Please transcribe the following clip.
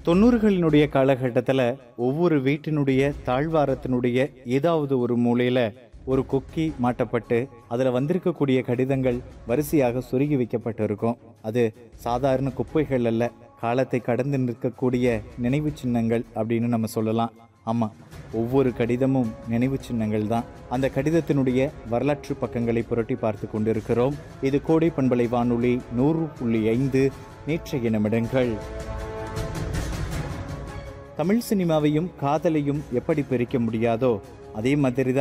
தொண்ணூறுகளினுடைய காலகட்டத்தில் ஒவ்வொரு வீட்டினுடைய தாழ்வாரத்தினுடைய ஏதாவது ஒரு மூலையில ஒரு கொக்கி மாட்டப்பட்டு அதில் வந்திருக்கக்கூடிய கடிதங்கள் வரிசையாக சொருகி வைக்கப்பட்டிருக்கும் அது சாதாரண குப்பைகள் அல்ல காலத்தை கடந்து நிற்கக்கூடிய நினைவு சின்னங்கள் அப்படின்னு நம்ம சொல்லலாம் ஆமாம் ஒவ்வொரு கடிதமும் நினைவு சின்னங்கள் தான் அந்த கடிதத்தினுடைய வரலாற்று பக்கங்களை புரட்டி பார்த்து கொண்டிருக்கிறோம் இது கோடை பண்பலை வானொலி நூறு புள்ளி ஐந்து நேற்றைய நிமிடங்கள் தமிழ் சினிமாவையும் காதலையும் எப்படி பிரிக்க முடியாதோ அதே மாதிரி